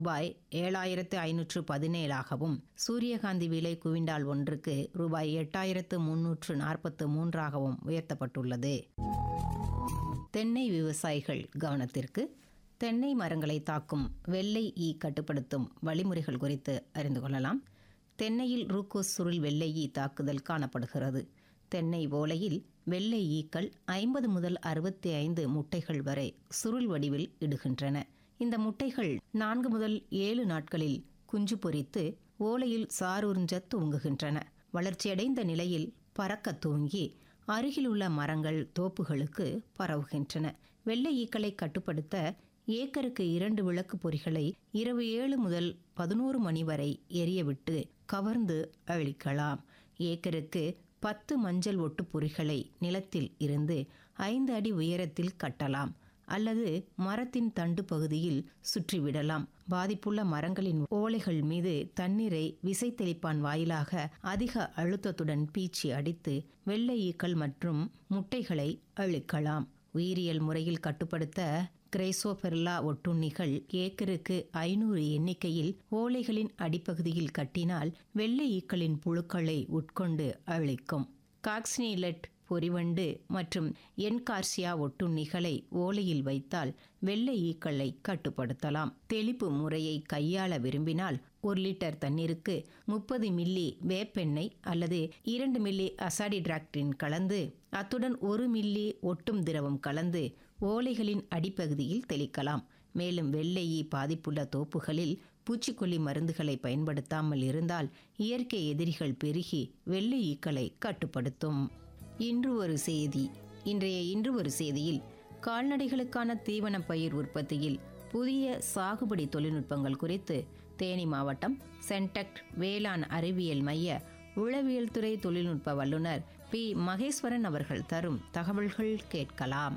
ரூபாய் ஏழாயிரத்து ஐநூற்று பதினேழாகவும் சூரியகாந்தி விலை குவிண்டால் ஒன்றுக்கு ரூபாய் எட்டாயிரத்து முன்னூற்று நாற்பத்து மூன்றாகவும் உயர்த்தப்பட்டுள்ளது தென்னை விவசாயிகள் கவனத்திற்கு தென்னை மரங்களை தாக்கும் வெள்ளை ஈ கட்டுப்படுத்தும் வழிமுறைகள் குறித்து அறிந்து கொள்ளலாம் தென்னையில் ரூக்கோஸ் சுருள் வெள்ளை ஈ தாக்குதல் காணப்படுகிறது தென்னை ஓலையில் வெள்ளை ஈக்கள் ஐம்பது முதல் அறுபத்தி ஐந்து முட்டைகள் வரை சுருள் வடிவில் இடுகின்றன இந்த முட்டைகள் நான்கு முதல் ஏழு நாட்களில் குஞ்சு பொரித்து ஓலையில் சாருறிஞ்ச தூங்குகின்றன வளர்ச்சியடைந்த நிலையில் பறக்க தூங்கி அருகிலுள்ள மரங்கள் தோப்புகளுக்கு பரவுகின்றன வெள்ளை ஈக்களை கட்டுப்படுத்த ஏக்கருக்கு இரண்டு விளக்கு பொறிகளை இரவு ஏழு முதல் பதினோரு மணி வரை எரியவிட்டு கவர்ந்து அழிக்கலாம் ஏக்கருக்கு பத்து மஞ்சள் ஒட்டு பொறிகளை நிலத்தில் இருந்து ஐந்து அடி உயரத்தில் கட்டலாம் அல்லது மரத்தின் தண்டு பகுதியில் சுற்றிவிடலாம் பாதிப்புள்ள மரங்களின் ஓலைகள் மீது தண்ணீரை விசை தெளிப்பான் வாயிலாக அதிக அழுத்தத்துடன் பீச்சி அடித்து வெள்ளை ஈக்கள் மற்றும் முட்டைகளை அழிக்கலாம் உயிரியல் முறையில் கட்டுப்படுத்த கிரைசோபெர்லா ஒட்டுண்ணிகள் ஏக்கருக்கு ஐநூறு எண்ணிக்கையில் ஓலைகளின் அடிப்பகுதியில் கட்டினால் வெள்ளை ஈக்களின் புழுக்களை உட்கொண்டு அழிக்கும் காக்ஸ்னிலெட் பொறிவண்டு மற்றும் என்கார்சியா ஒட்டுண்ணிகளை ஓலையில் வைத்தால் வெள்ளை ஈக்களை கட்டுப்படுத்தலாம் தெளிப்பு முறையை கையாள விரும்பினால் ஒரு லிட்டர் தண்ணீருக்கு முப்பது மில்லி வேப்பெண்ணெய் அல்லது இரண்டு மில்லி அசாடிட்ராக்டின் கலந்து அத்துடன் ஒரு மில்லி ஒட்டும் திரவம் கலந்து ஓலைகளின் அடிப்பகுதியில் தெளிக்கலாம் மேலும் வெள்ளை ஈ பாதிப்புள்ள தோப்புகளில் பூச்சிக்கொல்லி மருந்துகளை பயன்படுத்தாமல் இருந்தால் இயற்கை எதிரிகள் பெருகி வெள்ளை ஈக்களை கட்டுப்படுத்தும் இன்று ஒரு செய்தி இன்றைய இன்று ஒரு செய்தியில் கால்நடைகளுக்கான தீவன பயிர் உற்பத்தியில் புதிய சாகுபடி தொழில்நுட்பங்கள் குறித்து தேனி மாவட்டம் சென்டெக்ட் வேளாண் அறிவியல் மைய உளவியல் துறை தொழில்நுட்ப வல்லுநர் பி மகேஸ்வரன் அவர்கள் தரும் தகவல்கள் கேட்கலாம்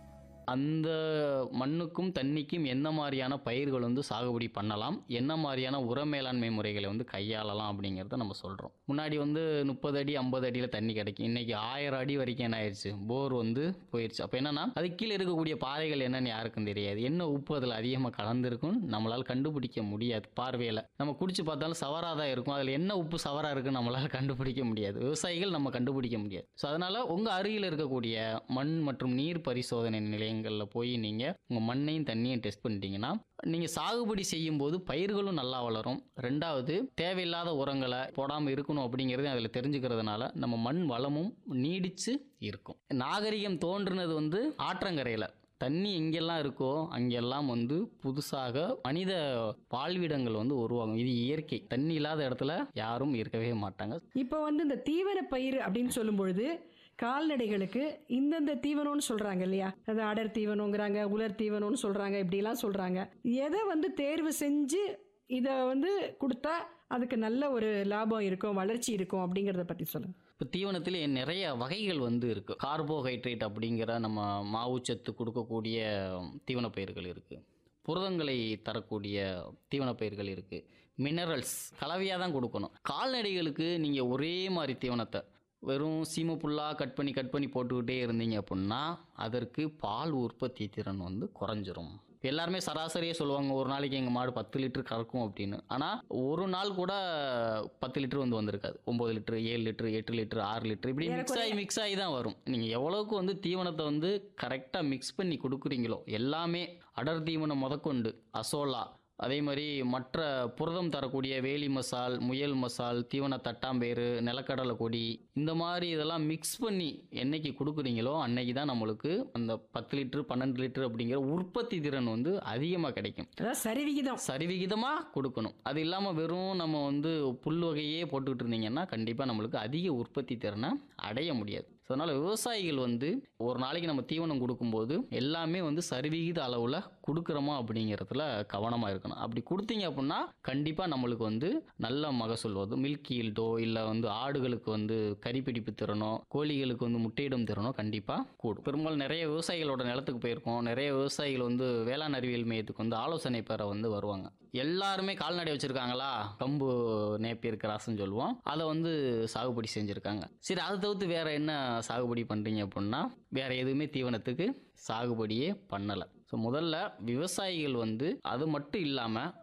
அந்த மண்ணுக்கும் தண்ணிக்கும் என்ன மாதிரியான பயிர்கள் வந்து சாகுபடி பண்ணலாம் என்ன மாதிரியான உர மேலாண்மை முறைகளை வந்து கையாளலாம் அப்படிங்கிறத நம்ம சொல்கிறோம் முன்னாடி வந்து முப்பது அடி ஐம்பது அடியில் தண்ணி கிடைக்கும் இன்றைக்கி ஆயிரம் அடி வரைக்கும் என்ன ஆயிடுச்சு போர் வந்து போயிடுச்சு அப்போ என்னன்னா அது கீழே இருக்கக்கூடிய பாறைகள் என்னன்னு யாருக்கும் தெரியாது என்ன உப்பு அதில் அதிகமாக கலந்துருக்கும் நம்மளால் கண்டுபிடிக்க முடியாது பார்வையில் நம்ம குடிச்சு பார்த்தாலும் சவராக தான் இருக்கும் அதில் என்ன உப்பு சவராக இருக்குன்னு நம்மளால் கண்டுபிடிக்க முடியாது விவசாயிகள் நம்ம கண்டுபிடிக்க முடியாது ஸோ அதனால் உங்கள் அருகில் இருக்கக்கூடிய மண் மற்றும் நீர் பரிசோதனை நிலையங்களில் போய் நீங்கள் உங்கள் மண்ணையும் தண்ணியும் டெஸ்ட் பண்ணிட்டீங்கன்னா நீங்கள் சாகுபடி செய்யும்போது பயிர்களும் நல்லா வளரும் ரெண்டாவது தேவையில்லாத உரங்களை போடாமல் இருக்கணும் அப்படிங்கிறது அதில் தெரிஞ்சுக்கிறதுனால நம்ம மண் வளமும் நீடிச்சு இருக்கும் நாகரிகம் தோன்றுனது வந்து ஆற்றங்கரையில் தண்ணி எங்கெல்லாம் இருக்கோ அங்கெல்லாம் வந்து புதுசாக மனித வாழ்விடங்கள் வந்து உருவாகும் இது இயற்கை தண்ணி இல்லாத இடத்துல யாரும் இருக்கவே மாட்டாங்க இப்போ வந்து இந்த தீவன பயிர் அப்படின்னு சொல்லும் பொழுது கால்நடைகளுக்கு இந்தந்த தீவனம்னு சொல்றாங்க இல்லையா அது அடர் தீவனங்கிறாங்க உலர் தீவனம்னு சொல்றாங்க இப்படிலாம் சொல்றாங்க எதை வந்து தேர்வு செஞ்சு இதை வந்து கொடுத்தா அதுக்கு நல்ல ஒரு லாபம் இருக்கும் வளர்ச்சி இருக்கும் அப்படிங்கிறத பத்தி சொல்லுங்க இப்போ தீவனத்திலே நிறைய வகைகள் வந்து இருக்குது கார்போஹைட்ரேட் அப்படிங்கிற நம்ம மாவுச்சத்து கொடுக்கக்கூடிய தீவன பயிர்கள் இருக்குது புரதங்களை தரக்கூடிய தீவன பயிர்கள் இருக்குது மினரல்ஸ் கலவையாக தான் கொடுக்கணும் கால்நடைகளுக்கு நீங்கள் ஒரே மாதிரி தீவனத்தை வெறும் சீமை புல்லாக கட் பண்ணி கட் பண்ணி போட்டுக்கிட்டே இருந்தீங்க அப்படின்னா அதற்கு பால் உற்பத்தி திறன் வந்து குறைஞ்சிரும் எல்லாருமே சராசரியே சொல்லுவாங்க ஒரு நாளைக்கு எங்கள் மாடு பத்து லிட்டர் கறக்கும் அப்படின்னு ஆனால் ஒரு நாள் கூட பத்து லிட்டர் வந்து வந்திருக்காது ஒம்பது லிட்டர் ஏழு லிட்டர் எட்டு லிட்டர் ஆறு லிட்டர் இப்படி மிக்ஸ் ஆகி மிக்ஸ் ஆகி தான் வரும் நீங்கள் எவ்வளோக்கு வந்து தீவனத்தை வந்து கரெக்டாக மிக்ஸ் பண்ணி கொடுக்குறீங்களோ எல்லாமே அடர் தீவனம் முதற்கொண்டு அசோலா அதே மாதிரி மற்ற புரதம் தரக்கூடிய வேலி மசால் முயல் மசால் தீவன தட்டாம்பயிறு நிலக்கடலை கொடி இந்த மாதிரி இதெல்லாம் மிக்ஸ் பண்ணி என்னைக்கு கொடுக்குறீங்களோ அன்னைக்கு தான் நம்மளுக்கு அந்த பத்து லிட்டர் பன்னெண்டு லிட்டர் அப்படிங்கிற உற்பத்தி திறன் வந்து அதிகமாக கிடைக்கும் அதான் சரிவிகிதம் சரிவிகிதமாக கொடுக்கணும் அது இல்லாமல் வெறும் நம்ம வந்து புல் வகையே போட்டுக்கிட்டு இருந்தீங்கன்னா கண்டிப்பாக நம்மளுக்கு அதிக உற்பத்தி திறனை அடைய முடியாது ஸோ அதனால் விவசாயிகள் வந்து ஒரு நாளைக்கு நம்ம தீவனம் கொடுக்கும்போது எல்லாமே வந்து சரிவிகித அளவில் கொடுக்குறோமா அப்படிங்கிறதுல கவனமாக இருக்கணும் அப்படி கொடுத்தீங்க அப்படின்னா கண்டிப்பாக நம்மளுக்கு வந்து நல்ல மகசூல் வரும் மில்க் ஈல்டோ இல்லை வந்து ஆடுகளுக்கு வந்து கறிப்பிடிப்பு திறனோ கோழிகளுக்கு வந்து முட்டையிடும் திறனோ கண்டிப்பாக கூடும் பெரும்பாலும் நிறைய விவசாயிகளோட நிலத்துக்கு போயிருக்கோம் நிறைய விவசாயிகள் வந்து வேளாண் அறிவியல் மையத்துக்கு வந்து ஆலோசனை பெற வந்து வருவாங்க எல்லாருமே கால்நடை வச்சுருக்காங்களா கம்பு நேப்பியர் கிராஸ்ன்னு சொல்லுவோம் அதை வந்து சாகுபடி செஞ்சுருக்காங்க சரி அதை தவிர்த்து வேற என்ன சாகுபடி பண்ணுறீங்க அப்படின்னா வேற எதுவுமே தீவனத்துக்கு சாகுபடியே பண்ணலை ஸோ முதல்ல விவசாயிகள் வந்து அது மட்டும் இல்லாமல்